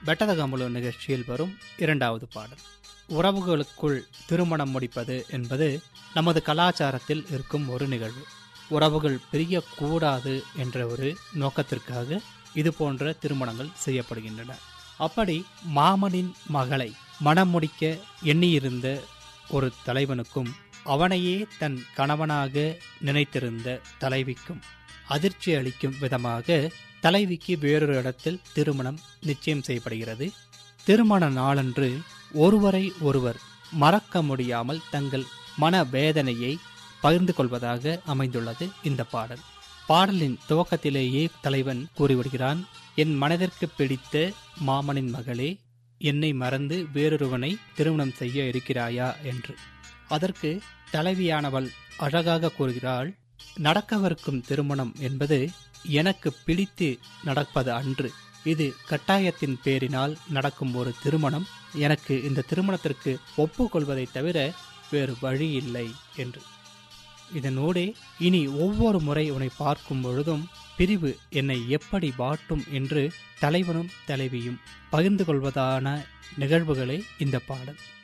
பெட்டதகமுழு நிகழ்ச்சியில் வரும் இரண்டாவது பாடல் உறவுகளுக்குள் திருமணம் முடிப்பது என்பது நமது கலாச்சாரத்தில் இருக்கும் ஒரு நிகழ்வு உறவுகள் பிரியக்கூடாது என்ற ஒரு நோக்கத்திற்காக இது போன்ற திருமணங்கள் செய்யப்படுகின்றன அப்படி மாமனின் மகளை மணம் முடிக்க எண்ணியிருந்த ஒரு தலைவனுக்கும் அவனையே தன் கணவனாக நினைத்திருந்த தலைவிக்கும் அதிர்ச்சி அளிக்கும் விதமாக தலைவிக்கு வேறொரு இடத்தில் திருமணம் நிச்சயம் செய்யப்படுகிறது திருமண நாளன்று ஒருவரை ஒருவர் மறக்க முடியாமல் தங்கள் மன வேதனையை பகிர்ந்து கொள்வதாக அமைந்துள்ளது இந்த பாடல் பாடலின் துவக்கத்திலேயே தலைவன் கூறிவிடுகிறான் என் மனதிற்கு பிடித்த மாமனின் மகளே என்னை மறந்து வேறொருவனை திருமணம் செய்ய இருக்கிறாயா என்று அதற்கு தலைவியானவள் அழகாக கூறுகிறாள் நடக்கவிருக்கும் திருமணம் என்பது எனக்கு பிடித்து நடப்பது அன்று இது கட்டாயத்தின் பேரினால் நடக்கும் ஒரு திருமணம் எனக்கு இந்த திருமணத்திற்கு ஒப்புக்கொள்வதை தவிர வேறு வழி இல்லை என்று இதனோடே இனி ஒவ்வொரு முறை உன்னை பார்க்கும் பொழுதும் பிரிவு என்னை எப்படி வாட்டும் என்று தலைவனும் தலைவியும் பகிர்ந்து கொள்வதான நிகழ்வுகளே இந்த பாடல்